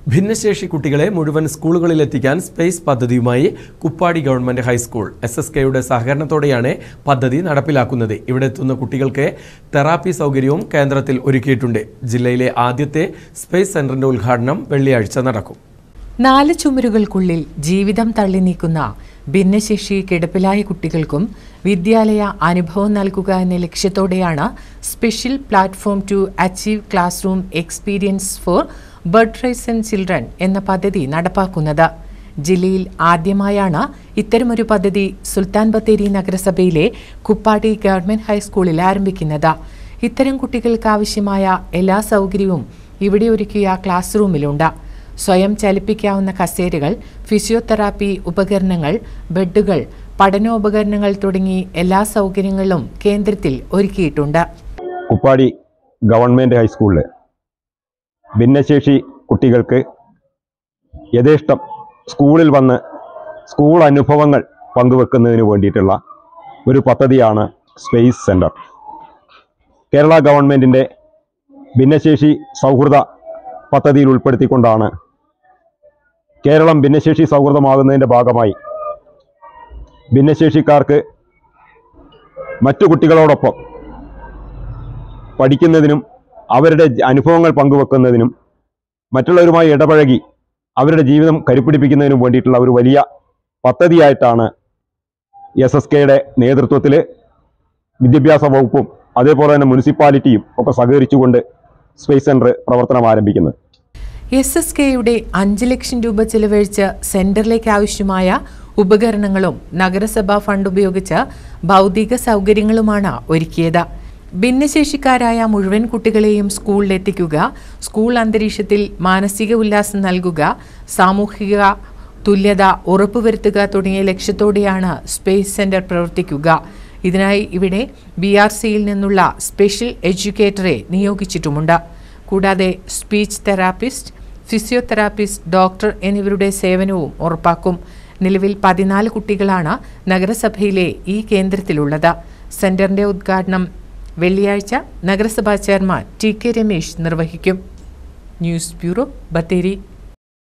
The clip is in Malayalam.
ഭിന്നശേഷി കുട്ടികളെ മുഴുവൻ സ്കൂളുകളിലെത്തിക്കാൻ സ്പേസ് പദ്ധതിയുമായി Kuppadi government high school S S കെയുടെ സഹകരണത്തോടെയാണ് പദ്ധതി നടപ്പിലാക്കുന്നത് ഇവിടെ എത്തുന്ന കുട്ടികൾക്ക് തെറാപ്പി സൗകര്യവും കേന്ദ്രത്തിൽ ഒരുക്കിയിട്ടുണ്ട് ജില്ലയിലെ ആദ്യത്തെ സ്പേസ് സെന്ററിന്റെ ഉദ്ഘാടനം വെള്ളിയാഴ്ച നടക്കും നാല് ചുമരുകൾക്കുള്ളിൽ ജീവിതം തള്ളി നീക്കുന്ന ഭിന്നശേഷി കിടപ്പിലായ കുട്ടികൾക്കും വിദ്യാലയ അനുഭവം നൽകുക എന്ന ലക്ഷ്യത്തോടെയാണ് special platform to achieve classroom experience for bird rise and children എന്ന പദ്ധതി നടപ്പാക്കുന്നത് ജില്ലയിൽ ആദ്യമായാണ് ഇത്തരമൊരു പദ്ധതി സുൽത്താൻ ബത്തേരി നഗരസഭയിലെ കുപ്പാടി ഗവൺമെന്റ് ഹൈസ്കൂളിൽ ആരംഭിക്കുന്നത് ഇത്തരം കുട്ടികൾക്ക് ആവശ്യമായ എല്ലാ സൗകര്യവും ഇവിടെ ഒരുക്കിയ ക്ലാസ് റൂമിലുണ്ട് സ്വയം ചലിപ്പിക്കാവുന്ന കസേരകൾ ഫിസിയോതെറാപ്പി ഉപകരണങ്ങൾ ബെഡുകൾ പഠനോപകരണങ്ങൾ തുടങ്ങി എല്ലാ സൗകര്യങ്ങളും കേന്ദ്രത്തിൽ ഒരുക്കിയിട്ടുണ്ട് കുപ്പാടി ഗവൺമെൻറ് ഹൈസ്കൂളിൽ ഭിന്നശേഷി കുട്ടികൾക്ക് യഥേഷ്ടം സ്കൂളിൽ വന്ന് സ്കൂൾ അനുഭവങ്ങൾ പങ്കുവെക്കുന്നതിന് വേണ്ടിയിട്ടുള്ള ഒരു പദ്ധതിയാണ് സ്പേസ് സെൻറ്റർ കേരള ഗവൺമെൻറ്റിൻ്റെ ഭിന്നശേഷി സൗഹൃദ പദ്ധതിയിൽ ഉൾപ്പെടുത്തിക്കൊണ്ടാണ് കേരളം ഭിന്നശേഷി സൗഹൃദമാകുന്നതിൻ്റെ ഭാഗമായി ഭിന്നശേഷിക്കാർക്ക് മറ്റു കുട്ടികളോടൊപ്പം പഠിക്കുന്നതിനും അവരുടെ ജ- അനുഭവങ്ങൾ പങ്കുവെക്കുന്നതിനും മറ്റുള്ളവരുമായി ഇടപഴകി അവരുടെ ജീവിതം കരുപ്പിടിപ്പിക്കുന്നതിനും വേണ്ടിയിട്ടുള്ള ഒരു വലിയ പദ്ധതിയായിട്ടാണ് എസ് എസ് കെയുടെ നേതൃത്വത്തിൽ വിദ്യാഭ്യാസ വകുപ്പും അതേപോലെ തന്നെ മുനിസിപ്പാലിറ്റിയും ഒക്കെ സഹകരിച്ചുകൊണ്ട് സ്പേസ് സെൻറ്റർ പ്രവർത്തനം ആരംഭിക്കുന്നത് എസ് എസ് കെയുടെ അഞ്ച് ലക്ഷം രൂപ ചെലവഴിച്ച് സെന്ററിലേക്ക് ആവശ്യമായ ഉപകരണങ്ങളും നഗരസഭാ ഫണ്ട് ഉപയോഗിച്ച് ഭൗതിക സൗകര്യങ്ങളുമാണ് ഒരുക്കിയത് ഭിന്നശേഷിക്കാരായ മുഴുവൻ കുട്ടികളെയും സ്കൂളിലെത്തിക്കുക സ്കൂൾ അന്തരീക്ഷത്തിൽ മാനസിക ഉല്ലാസം നൽകുക സാമൂഹിക തുല്യത ഉറപ്പുവരുത്തുക തുടങ്ങിയ ലക്ഷ്യത്തോടെയാണ് സ്പേസ് സെന്റർ പ്രവർത്തിക്കുക ഇതിനായി ഇവിടെ ബി ആർ സിയിൽ നിന്നുള്ള സ്പെഷ്യൽ എഡ്യൂക്കേറ്ററെ നിയോഗിച്ചിട്ടുമുണ്ട് കൂടാതെ സ്പീച്ച് തെറാപ്പിസ്റ്റ് ഫിസിയോതെറാപ്പിസ്റ്റ് ഡോക്ടർ എന്നിവരുടെ സേവനവും ഉറപ്പാക്കും നിലവിൽ പതിനാല് കുട്ടികളാണ് നഗരസഭയിലെ ഈ കേന്ദ്രത്തിലുള്ളത് സെന്ററിന്റെ ഉദ്ഘാടനം വെള്ളിയാഴ്ച നഗരസഭാ ചെയർമാൻ ടി കെ രമേശ് നിർവഹിക്കും ന്യൂസ് ബ്യൂറോ ബത്തേരി